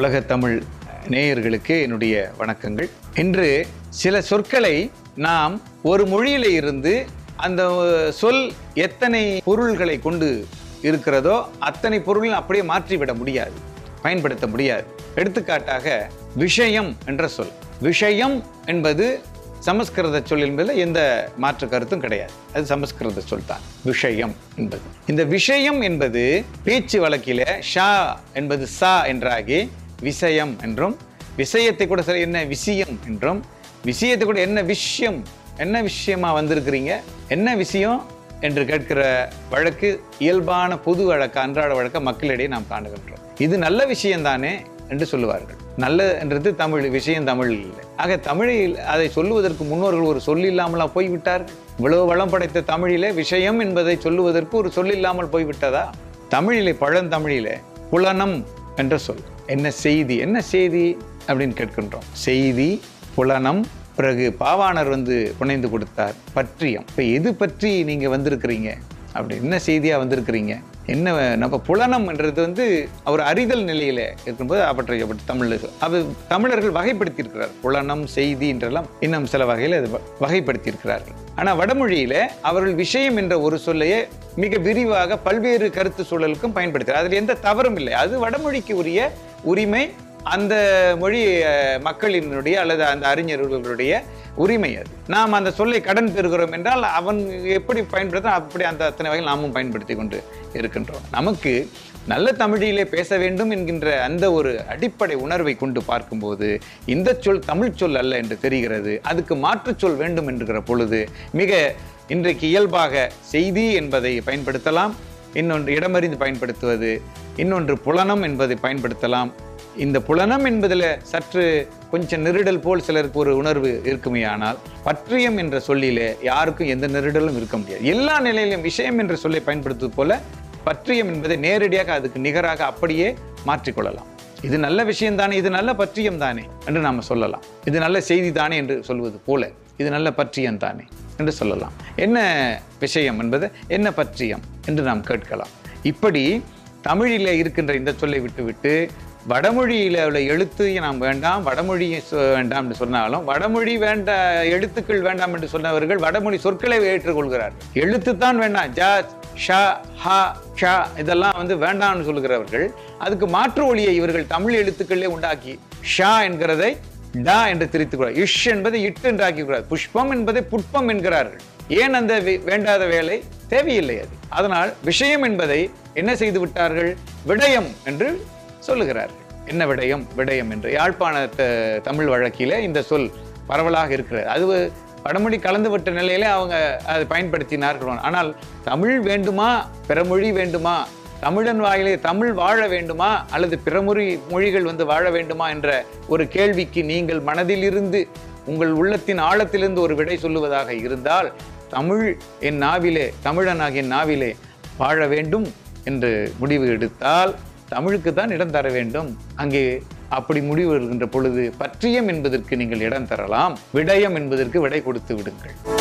உலக தமிழ் நேயர்களுக்கு என்னுடைய வணக்கங்கள் இன்று சில சொற்களை நாம் ஒரு மொழியில இருந்து அந்த சொல் எத்தனை பொருள்களை கொண்டு இருக்கிறதோ அத்தனை பொருளையும் அப்படியே மாற்றிவிட முடியாது பயன்படுத்த முடியாது எடுத்துக்காட்டாக விஷயம் என்ற சொல் விஷயம் என்பது சமஸ்கிருத சொல் என்பதில் எந்த மாற்று கருத்தும் கிடையாது அது சமஸ்கிருத சொல் தான் விஷயம் என்பது இந்த விஷயம் என்பது பேச்சு வழக்கில ஷா என்பது சா என்றாகி விஷயம் என்றும் விஷயத்தை கூட சரி என்ன விஷயம் என்றும் விஷயத்தை கூட என்ன விஷயம் என்ன விஷயமா வந்திருக்கிறீங்க என்ன விஷயம் என்று கேட்கிற வழக்கு இயல்பான பொது வழக்கு அன்றாட வழக்க மக்களிடையே நாம் காணுகின்றோம் இது நல்ல விஷயம்தானே என்று சொல்லுவார்கள் நல்ல என்றது தமிழ் விஷயம் தமிழ் இல்லை ஆக தமிழில் அதை சொல்லுவதற்கு முன்னோர்கள் ஒரு சொல் இல்லாமலா போய்விட்டார்கள் இவ்வளவு வளம் படைத்த தமிழிலே விஷயம் என்பதை சொல்லுவதற்கு ஒரு சொல் இல்லாமல் போய்விட்டதா தமிழிலே பழந்தமிழிலே புலனம் என்ற சொல் என்ன செய்தி என்ன செய்தி அப்படின்னு கேட்கின்றோம் செய்தி புலனம் பிறகு பாவாணர் வந்து புனைந்து கொடுத்தார் பற்றியம் இப்போ எது பற்றி நீங்க வந்திருக்கிறீங்க அப்படி என்ன செய்தியா வந்திருக்கிறீங்க என்ன நம்ம புலனம் என்றது வந்து அவர் அறிதல் நிலையில இருக்கும்போது அப்பற்றையப்பட்ட தமிழ் அது தமிழர்கள் வகைப்படுத்தி இருக்கிறார் புலனம் செய்தி என்றெல்லாம் இன்னும் சில வகையில் அது வ- வகைப்படுத்தி இருக்கிறார்கள் ஆனா வடமொழியில அவர்கள் விஷயம் என்ற ஒரு சொல்லையே மிக விரிவாக பல்வேறு கருத்து சூழலுக்கும் பயன்படுத்துகிறார் அதில் எந்த தவறும் இல்லை அது வடமொழிக்கு உரிய உரிமை அந்த மொழி அஹ், மக்களினுடைய அல்லது அந்த அறிஞர்களுடைய உரிமை அது நாம் அந்த சொல்லை கடன் பெறுகிறோம் என்றால் அவன் எப்படி பயன்படுத்த அப்படி அந்த அத்தனை வகையில் நாமும் பயன்படுத்தி கொண்டு இருக்கின்றோம் நமக்கு நல்ல தமிழிலே பேச வேண்டும் என்கின்ற அந்த ஒரு அடிப்படை உணர்வை கொண்டு பார்க்கும்போது இந்த சொல் தமிழ் சொல் அல்ல என்று தெரிகிறது அதுக்கு மாற்றுச் சொல் வேண்டும் என்கிற பொழுது மிக இன்றைக்கு இயல்பாக செய்தி என்பதை பயன்படுத்தலாம் இன்னொன்று இடமறிந்து பயன்படுத்துவது இன்னொன்று புலனம் என்பதை பயன்படுத்தலாம் இந்த புலனம் என்பதில் சற்று கொஞ்சம் நெருடல் போல் சிலருக்கு ஒரு உணர்வு இருக்குமே ஆனால் பற்றியம் என்ற சொல்லிலே யாருக்கும் எந்த நெருடலும் இருக்க முடியாது எல்லா நிலையிலும் விஷயம் என்ற சொல்லை பயன்படுத்துவது போல பற்றியம் என்பதை நேரடியாக அதுக்கு நிகராக அப்படியே மாற்றிக்கொள்ளலாம் இது நல்ல விஷயம் தானே இது நல்ல பற்றியம் தானே என்று நாம் சொல்லலாம் இது நல்ல செய்தி தானே என்று சொல்வது போல இது நல்ல பற்றியம் தானே என்று சொல்லலாம் என்ன விஷயம் என்பது என்ன பற்றியம் என்று நாம் கேட்கலாம் இப்படி தமிழில் இருக்கின்ற இந்த சொல்லை விட்டுவிட்டு வடமொழியில் உள்ள எழுத்து நாம் வேண்டாம் வடமொழி சொ- வேண்டாம் என்று சொன்னாலும் வடமொழி வேண்ட எழுத்துக்கள் வேண்டாம் என்று சொன்னவர்கள் வடமொழி சொற்களை ஏற்றுக்கொள்கிறார்கள் எழுத்து தான் வேண்டாம் ஜ ஷ ஹ ஷ இதெல்லாம் வந்து வேண்டாம்னு சொல்லுகிறவர்கள் அதுக்கு மாற்று ஒளியை இவர்கள் தமிழ் எழுத்துக்களே உண்டாக்கி ஷா என்கிறதை டா என்று திரித்துக்கிறார் இஷ் என்பதை இட் என்று ஆக்கிக்கிறார் புஷ்பம் என்பதை புட்பம் என்கிறார்கள் ஏன் அந்த வே- வேண்டாத வேலை தேவையில்லை அது அதனால் விஷயம் என்பதை என்ன செய்து விட்டார்கள் விடயம் என்று சொல்லுகிறார்கள் என்ன விடயம் விடயம் என்று யாழ்ப்பாண த- தமிழ் வழக்கிலே இந்த சொல் பரவலாக இருக்கிறது அது வடமொழி கலந்துவிட்ட நிலையிலே அவங்க அதை பயன்படுத்தினார்கள் ஆனால் தமிழ் வேண்டுமா பிறமொழி வேண்டுமா தமிழன் வாயிலே தமிழ் வாழ வேண்டுமா அல்லது பிறமொழி மொழிகள் வந்து வாழ வேண்டுமா என்ற ஒரு கேள்விக்கு நீங்கள் மனதிலிருந்து உங்கள் உள்ளத்தின் ஆழத்திலிருந்து ஒரு விடை சொல்லுவதாக இருந்தால் தமிழ் என் நாவிலே தமிழனாகிய நாவிலே வாழ வேண்டும் என்று முடிவு எடுத்தால் தமிழுக்கு தான் இடம் தர வேண்டும் அங்கே அப்படி முடிவு இருக்கின்ற பொழுது பற்றியம் என்பதற்கு நீங்கள் இடம் தரலாம் விடயம் என்பதற்கு விடை கொடுத்து விடுங்கள்